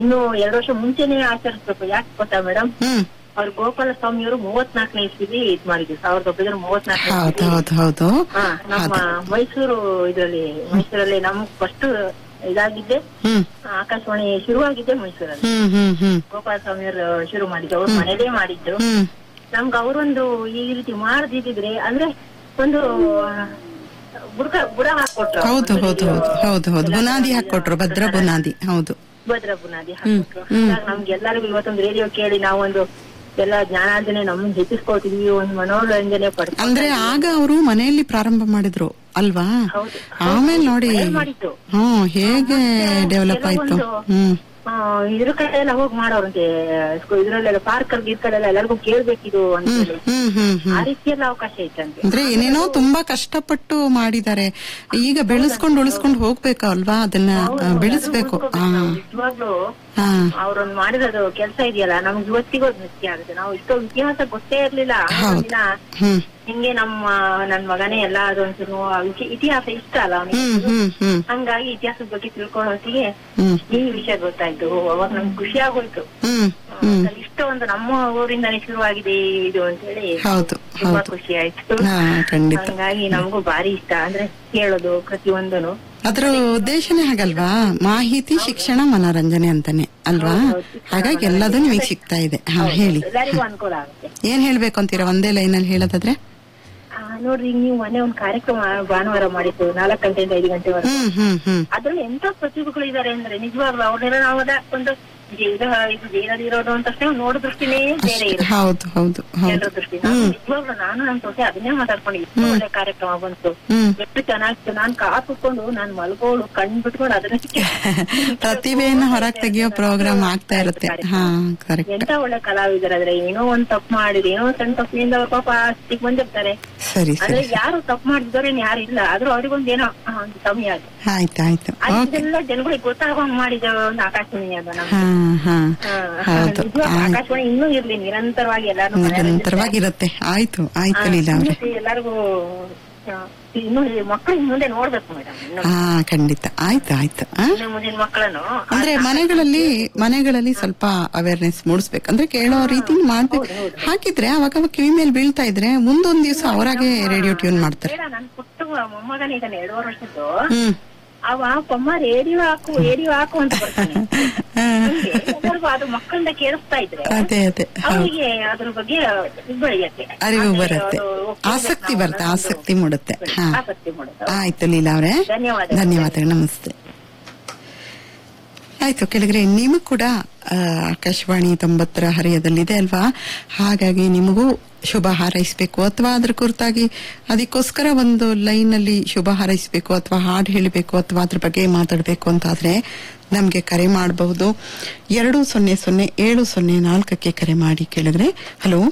ಇನ್ನು ಎರಡು ವರ್ಷ ಮುಂಚೆನೆ ಆಚರಿಸ್ಬೇಕು ಯಾಕೆ ಗೊತ್ತಾ ಮೇಡಮ್ ಹ್ಮ್ ಅವ್ರು ಗೋಪಾಲ ಸ್ವಾಮಿಯವರು ಮೂವತ್ನಾಲ್ಕನೇ ಇಸ್ವಿಲಿ ಇದ್ ಮಾಡಿದ್ರು ಸಾವಿರದ ಒಂಬೈನೂರ ಮೂವತ್ನಾಲ್ಕನೇ ಹೌದು ಹೌದು ಹೌದು ಹಾ ನಮ್ಮ ಮೈಸೂರು ಇದ್ರಲ್ಲಿ ಮೈಸೂರಲ್ಲಿ ನಮ್ ಫಸ್ಟ್ ಇದಾಗಿದ್ದೆ ಹ್ಮ್ ಆಕಾಶವಾಣಿ ಶುರುವಾಗಿದ್ದೆ ಮೈಸೂರಲ್ಲಿ ಹ್ಮ್ ಹ್ಮ್ ಹ್ಮ್ ಗೋಪಾಲ ಸ್ವಾಮಿಯವರು ಶುರು ಮಾಡಿದ್ದು ಅವ್ರ ಮನೇಲೇ ಮಾಡಿದ್ದು ಹ್ಮ್ ನಮ್ಗೆ ಅವರೊಂದು ಈ ರೀತಿ ಮಾಡದಿದ್ರೆ ಅಂದ್ರೆ ಒಂದು ಬುಡಕ ಬುಡ ಹಾಕೊಟ್ರು ಹೌದು ಹೌದು ಹೌದು ಹೌದು ಹೌದು ಬುನಾದಿ ಹಾಕೊಟ್ರು ಭದ್ರ ಬುನಾದಿ ಹೌದು ಭದ್ರ ಬುನಾದಿ ಹಾಕೊಟ್ರು ಹಾಗಾಗಿ ನಮ್ಗೆ ಎಲ್ಲರಿಗೂ ಇವತ್ತೊಂದು ರೇಡಿಯೋ ಕೇಳಿ ನಾವೊಂದು ಎಲ್ಲ ಜ್ಞಾನಾರ್ಜನೆ ನಮ್ಮನ್ನ ಹೆಚ್ಚಿಸ್ಕೊಳ್ತಿದ್ವಿ ಒಂದು ಮನೋರಂಜನೆ ಪಡ್ತೀವಿ ಅಂದ್ರೆ ಆಗ ಅವರು ಮನೆಯಲ್ಲಿ ಪ್ರಾರಂಭ ಮಾಡಿದ್ರು ಅಲ್ವಾ ಹೌದು. ಆಮೇಲೆ ನೋಡಿ ಮಾಡಿದ್ದು ಹ್ಮ್ ಹೇಗೆ ಡೆವಲಪ್ ಆಯ್ತು ಹ್ಮ್ ಆ, ಇದ್ರ ಕಡೆ ಎಲ್ಲ ಹೋಗಿ ಮಾಡೋರಂತೆ ಸ್ಕೂ- ಇದ್ರಲ್ಲೆಲ್ಲ ಪಾರ್ಕ್ ಅಲ್ಲಿ ಕಡೆಲ್ಲ ಎಲ್ಲರಿಗೂ ಕೇಳ್ಬೇಕಿದು ಅಂತ ಹೇಳಿ ಹ್ಮ್ ಹ್ಮ್ ಹ್ಮ್ ಆ ರೀತಿಯೆಲ್ಲ ಅವಕಾಶ ಐತಂತೆ ಅಂದ್ರೆ ಏನೇನೋ ತುಂಬಾ ಕಷ್ಟಪಟ್ಟು ಮಾಡಿದ್ದಾರೆ ಈಗ ಬೆಳೆಸ್ಕೊಂಡು ಉಳಿಸ್ಕೊಂಡು ಹೋಗ್ಬೇಕು ಅಲ್ವಾ ಅದನ್ನ ಆ, ಬೆಳೆಸ್ಬೇಕು ಹಾ ನಿಜವಾಗ್ಲೂ ಹಾ ಅವ್ರೊಂದ್ ಮಾಡಿರೋದು ಕೆಲಸ ಇದೆಯಲ್ಲ ನಮ್ಗೆ ಇವತ್ತಿಗೂ ಅದು ಮುಖ್ಯ ಆಗುತ್ತೆ ನಾವು ಇಷ್ಟೊಂದು ಇತಿಹಾಸ ಗೊತ್ತೇ ಇರ್ಲಿಲ್ಲ ಒಂದಿನ ಹ್ಮ್ ಹಿಂಗೆ ನಮ್ಮ ನನ್ ಮಗನೇ ಎಲ್ಲ ಅದೊಂಚೂರು ಇತಿ- ಇತಿಹಾಸ ಇಷ್ಟ ಅಲ್ಲ ಅವನಿಗೆ ಹ್ಮ್ ಹ್ಮ್ ಹ್ಮ್ ಹಂಗಾಗಿ ಇತಿಹಾಸದ ಬಗ್ಗೆ ತಿಳ್ಕೊಳ್ಳೋ ಹೊತ್ತಿಗೆ ಹ್ಮ್ ಈ ವಿಷಯ ಗೊತ್ತಾಯ್ತು ಅವಾಗ ನಮ್ಗೆ ಖುಷಿ ಆಗೋಯ್ತು ಹ್ಮ್ ಹ್ಮ್ ಇಷ್ಟು ಒಂದು ನಮ್ಮ ಊರಿಂದಾನೇ ಶುರುವಾಗಿದೆ ಇದು ಅಂತ ಹೇಳಿ ಹೌದು ತುಂಬಾ ಹೌದು ಖುಷಿ ಆಯ್ತು ಹಾ ಖಂಡಿತ ಹಂಗಾಗಿ ನಮಗೂ ಭಾರಿ ಇಷ್ಟ ಅಂದ್ರೆ ಕೇಳೋದು ಪ್ರತಿಯೊಂದನು ಅದರ ಉದ್ದೇಶನೇ ಹಾಗಲ್ವಾ ಮಾಹಿತಿ ಶಿಕ್ಷಣ ಮನೋರಂಜನೆ ಅಂತಾನೆ ಅಲ್ವಾ ಹಾಗಾಗಿ ಎಲ್ಲದೂ ನಿಮಗೆ ಸಿಗ್ತಾ ಇದೆ ಹಾ ಹೇಳಿ ಎಲ್ಲರಿಗೂ ಅನುಕೂಲ ಆಗುತ್ತೆ ಏನ್ ಹೇಳ್ಬೇಕು ಅಂತೀರಾ ಒಂದೇ ಲೈನ್ ಅಲ್ಲಿ ಹೇಳೋದಾದ್ರೆ ಆ, ನೋಡ್ರಿ ಈಗ ನೀವು ಮೊನ್ನೆ ಒಂದ್ ಕಾರ್ಯಕ್ರಮ ಭಾನುವಾರ ಮಾಡಿದ್ದು ನಾಲ್ಕು ಗಂಟೆಯಿಂದ ಐದು ಗಂಟೆವರೆಗೂ ಹ್ಮ್ ಹ್ಮ್ ಹ್ಮ್ ಅದ್ರಲ್ಲಿ ಎಂತ ಪ್ರತಿಭೆಗಳು ಇದಾರೆ ಅಂದ್ರೆ ನಿಜವಾಗ್ಲೂ ಅವ್ರನ್ನೆಲ್ಲ ನಾವು ಅದ ಒಂದು ಜೈಲ ಇದು ಜೈಲಲ್ಲಿ ಇರೋದು ಅಂತ ತಕ್ಷಣ ನೋಡೋ ದೃಷ್ಟಿನೇ ಬೇರೆ ಇರುತ್ತೆ ಹೌದು ಹೌದು ಹೌದು ಜನರ ದೃಷ್ಟಿ ನಾನು ನಿಜವಾಗ್ಲೂ ನಾನು ನಮ್ ಸೊಸೆ ಅದನ್ನೇ ಮಾತಾಡ್ಕೊಂಡು ಎಷ್ಟು ಒಳ್ಳೆ ಕಾರ್ಯಕ್ರಮ ಬಂತು ಹ್ಮ್ ಎಷ್ಟು ಚೆನ್ನಾಗಿತ್ತು ನಾನ್ ಕಾಪಿಕೊಂಡು ನಾನ್ ಮಲ್ಗೋಳು ಕಣ್ ಬಿಟ್ಕೊಂಡು ಅದನ್ನ ಪ್ರತಿಭೆಯನ್ನ ಹೊರಗ್ ತೆಗಿಯೋ ಪ್ರೋಗ್ರಾಮ್ ಆಗ್ತಾ ಇರುತ್ತೆ ಹಾ ಕರೆಕ್ಟ್ ಎಂತ ಒಳ್ಳೆ ಕಲಾವಿದರಾದ್ರೆ ಏನೋ ಒಂದ್ ತಪ್ಪು ಮಾಡಿದ್ರೆ ಏನೋ ಒಂದ್ ಸಣ್ಣ ತಪ್ಪಿನಿಂದ ಅವ್ರ ಪಾಪ ಅಷ್ಟಿಗೆ ಬಂದಿರ್ತಾರೆ ಸರಿ ಆದ್ರೆ ಸರಿ ಯಾರು ತಪ್ಪು ಮಾಡಿದವ್ರೇನ್ ಯಾರು ಇಲ್ಲ ಆದ್ರೂ ಅವ್ರಿಗೊಂದ್ ಏನೋ ಆ, ಒಂದು ಕಮ್ಮಿ ಆಗುತ್ತೆ ಆಯ್ತು ಆಯ್ತು ಓಕೆ ಅದೆಲ್ಲ ಜನಗಳಿಗೆ ಗೊತ್ತಾಗೋಂಗ್ ಮಾಡಿದ ಒಂದು ಆಕಾಶವಾಣಿ ಅದು ನಮ್ಗೆ ಹಾ ಹಾ ಹಾ, ಹೌದು ನಿಜವಾಗ್ಲೂ ಆಯ್ತು ಆಕಾಶವಾಣಿ ಇನ್ನೂ ಇರ್ಲಿ ನಿರಂತರವಾಗಿ ಎಲ್ಲಾರು ನಿರಂತರವಾಗಿರುತ್ತೆ ಆಯ್ತು ಆಯ್ತು ಲೀಲಾ ಅವ್ರೆ ಎಲ್ಲರಿಗೂ ಆ, ಇನ್ನು ಈ ಮಕ್ಕಳು ಇನ್ನು ಮುಂದೆ ನೋಡ್ಬೇಕು ಮೇಡಮ್ ಇನ್ನು ಹಾ ಖಂಡಿತ ಆಯ್ತು ಆಯ್ತು ಆ? ಇನ್ನು ಮುಂದಿನ ಮಕ್ಕಳನ್ನು ಅಂದ್ರೆ ಮನೆಗಳಲ್ಲಿ ಮನೆಗಳಲ್ಲಿ ಸ್ವಲ್ಪ ಅವೇರ್ನೆಸ್ ಮೂಡಿಸ್ಬೇಕು ಅಂದ್ರೆ ಕೇಳೋ ರೀತಿ ಮಾಡ್ಬೇಕು ಹಾಕಿದ್ರೆ ಅವಾಗ ಅವಾಗ ಕಿವಿ ಮೇಲೆ ಬೀಳ್ತಾ ಇದ್ರೆ ಮುಂದೊಂದ್ ದಿವಸ ಅವರಾಗೆ ರೇಡಿಯೋ ಟ್ಯೂನ್ ಮಾಡ್ತಾರೆ ಬೇಡ ನನ್ ಪುಟ್ಟ ಮೊಮ್ಮಗನೇ ಇದ್ದಾನೆ ಎರಡೂವರೆ ವರ್ಷದ್ದು ಹ್ಮ್ ಅವ ಪಮ್ಮ ರೇಡಿಯೋ ಹಾಕು ರೇಡಿಯೋ ಹಾಕು ಅಂತ ಬರ್ತಾನೆ ಹಾ, ಹಂಗೆ ಎಲ್ಲರಿಗೂ ಅದು ಮಕ್ಕಳಿಂದ ಕೇಳಿಸ್ತಾ ಇದ್ರೆ ಅದೇ ಅದೇ ಹೌದು ಅವರಿಗೆ ಅದ್ರ ಬಗ್ಗೆ ಇದು ಬೆಳೆಯತ್ತೆ ಅರಿವು ಅಂದ್ರೆ ಬರುತ್ತೆ ಅದು ಹೋಗ್ಬೇಕು ಆಸಕ್ತಿ ನಾವು ಬರುತ್ತೆ ಅನ್ನೋದು ಆಸಕ್ತಿ ಮೂಡುತ್ತೆ ಹಾ ಆಸಕ್ತಿ ಮೂಡುತ್ತೆ ಆಯ್ತು ಲೀಲಾ ಅವರೇ ಧನ್ಯವಾದಗಳು. ಧನ್ಯವಾದಗಳು ನಮಸ್ತೆ ಆಯ್ತು ಕೆಳಗರೆ ನಿಮಗ್ ಕೂಡ ಆ, ಆಕಾಶವಾಣಿ ತೊಂಬತ್ತರ ಹರೆಯದಲ್ಲಿದೆ ಅಲ್ವಾ ಹಾಗಾಗಿ ನಿಮಗೂ ಶುಭ ಹಾರೈಸಬೇಕು ಅಥವಾ ಅದ್ರ ಕುರಿತಾಗಿ ಅದಕ್ಕೋಸ್ಕರ ಒಂದು ಲೈನ್ ಅಲ್ಲಿ ಶುಭ ಹಾರೈಸಬೇಕು ಅಥವಾ ಹಾಡು ಹೇಳಬೇಕು ಅಥವಾ ಅದ್ರ ಬಗ್ಗೆ ಮಾತಾಡಬೇಕು ಅಂತಾದ್ರೆ ನಮ್ಗೆ ಕರೆ ಮಾಡಬಹುದು ಎರಡು ಸೊನ್ನೆ ಸೊನ್ನೆ ಏಳು ಸೊನ್ನೆ ನಾಲ್ಕಕ್ಕೆ ಕರೆ ಮಾಡಿ ಕೇಳಿದ್ರೆ hello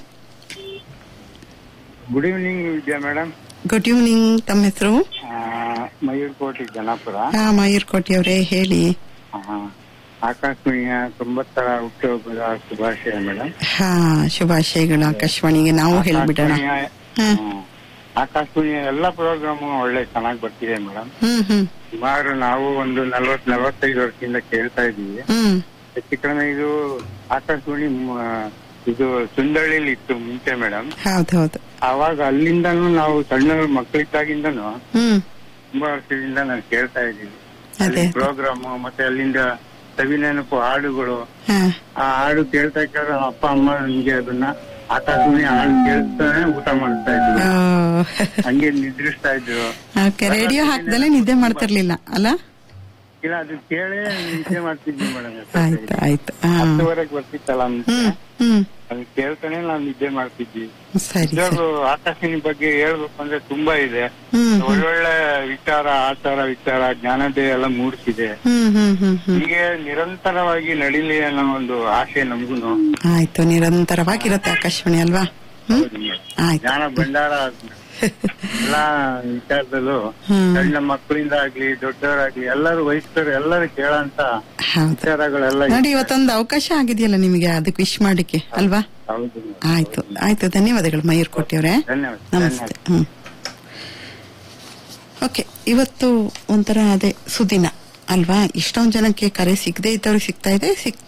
good evening Vidya madam good evening ತಮ್ಮ ಹೆಸರು ಮಯೂರ್ಕೋಟಿ ಜನಾಪುರ ಹಾ ಮಯೂರ್ ಕೋಟಿ ಅವರೇ ಹೇಳಿ ಆ, ಆಕಾಶವಾಣಿಯ ತೊಂಬತ್ತರ ಹುಟ್ಟುಹಬ್ಬದ ಶುಭಾಶಯ ಮೇಡಮ್ ಹಾ ಶುಭಾಶಯಗಳು ಆಕಾಶವಾಣಿಗೆ ನಾವು ಹೇಳ್ಬಿಡೋಣ ಹ್ಮ್. ಹ್ಮ್. ಆಕಾಶವಾಣಿಯ ಎಲ್ಲ ಪ್ರೋಗ್ರಾಮು ಒಳ್ಳೆ ಚೆನ್ನಾಗಿ ಬರ್ತಿದೆ ಮೇಡಮ್ ಹ್ಮ್ ಹ್ಮ್ ಸುಮಾರು ನಾವು ಒಂದು ನಲ್ವತ್ ನಲವತ್ತೈದು ವರ್ಷದಿಂದ ಕೇಳ್ತಾ ಇದ್ದೀವಿ ಹ್ಮ್ ಹೆಚ್ಚು ಕಡಿಮೆ ಇದು ಆಕಾಶವಾಣಿ ಮ- ಇದು ಸುಂದಳ್ಳಿಲಿ ಇತ್ತು ಮುಂಚೆ ಮೇಡಮ್ ಹೌದು ಹೌದು ಆವಾಗ ಅಲ್ಲಿಂದನೂ ನಾವು ಸಣ್ಣ ಮಕ್ಕಳಿದ್ದಾಗಿಂದನು ಹ್ಮ್ ತುಂಬಾ ವರ್ಷದಿಂದ ನಾನು ಕೇಳ್ತಾ ಇದ್ದೀನಿ ಅದೇ ಪ್ರೋಗ್ರಾಮ್ ಮತ್ತೆ ಅಲ್ಲಿಂದ ಸವಿ ನೆನಪು ಹಾಡುಗಳು ಹಾ ಆ ಹಾಡು ಕೇಳ್ತಾ ಕೇಳ್ತಾ ನಮ್ಮ ಅಪ್ಪ ಅಮ್ಮ ನಿಮ್ಗೆ ಅದನ್ನ ಆಕಾಶವಾಣಿ ಹಾಡು ಕೇಳ್ತಾನೆ ಊಟ ಮಾಡ್ತಾ ಇದ್ರು ಹಂಗೆ ನಿದ್ರಿಸ್ತಾ ಇದ್ರು ಓಕೆ ರೇಡಿಯೋ ಹಾಕ್ದಲೆ ನಿದ್ದೆ ಮಾಡ್ತಿರ್ಲಿಲ್ಲ ಅಲ್ಲ ಇಲ್ಲ ಅದು ಕೇಳೇ ನಿದ್ದೆ ಮಾಡ್ತಿದ್ವಿ ಮೇಡಮ್ ಆಯ್ತು ಆಯ್ತು ಹಾ ಹತ್ತುವರೆಗೆ ಬರ್ತಿತ್ತಲ್ಲ ಮುಂಚೆ ಹ್ಮ್ ಹ್ಮ್ ಅದು ಕೇಳ್ತಾನೆ ನಾವು ನಿದ್ದೆ ಮಾಡ್ತಿದ್ವಿ ಸರಿ ಸರಿ ನಿಜವಾಗ್ಲೂ ಆಕಾಶವಾಣಿ ಬಗ್ಗೆ ಹೇಳ್ಬೇಕು ಅಂದ್ರೆ ತುಂಬಾ ಇದೆ ಹ್ಮ್ ಒಳ್ಳೊಳ್ಳೆ ವಿಚಾರ ಆಚಾರ ವಿಚಾರ ಜ್ಞಾನೋದಯ ಎಲ್ಲ ಮೂಡಿಸಿದೆ ಹ್ಮ್ ಹ್ಮ್ ಹ್ಮ್ ಹ್ಮ್ ಹೀಗೆ ನಿರಂತರವಾಗಿ ನಡೀಲಿ ಅನ್ನೋ ಒಂದು ಆಸೆ ನಮಗೂನು ಆಯ್ತು ನಿರಂತರವಾಗಿರುತ್ತೆ ಆಕಾಶವಾಣಿ ಅಲ್ವಾ ಹ್ಮ್ ಆಯ್ತು ಜ್ಞಾನ ಭಂಡಾರ ಎಲ್ಲ ವಿಚಾರದಲ್ಲೂ ಹ್ಮ್ ಸಣ್ಣ ಮಕ್ಕಳಿಂದ ಆಗ್ಲಿ ದೊಡ್ಡವರಾಗ್ಲಿ ಎಲ್ಲರೂ ವಯಸ್ಕರು ಎಲ್ಲರೂ ಕೇಳಂತ ಹೌದು ವಿಚಾರಗಳೆಲ್ಲ ನೋಡಿ ಇವತ್ತೊಂದು ಅವಕಾಶ ಆಗಿದೆಯಲ್ಲ ನಿಮಗೆ ಅದಕ್ಕೆ ವಿಶ್ ಮಾಡಿಕೆ ಅಲ್ವಾ ಹೌದು ಆಯ್ತು ಆಯ್ತು ಧನ್ಯವಾದಗಳು ಮಯೂರ್ ಕೋಟಿ ಅವರೇ ಧನ್ಯವಾದ ನಮಸ್ತೆ ಹ್ಮ್ ಓಕೆ ಇವತ್ತು ಒಂಥರ ಅದೇ ಸುದಿನ ಅಲ್ವಾ ಇಷ್ಟೊಂದ್ ಜನಕ್ಕೆ ಕರೆ ಸಿಗದೆ ಇದ್ದವ್ರಿಗೆ ಸಿಗ್ತಾ ಇದೆ ಸಿಗ್ತಾ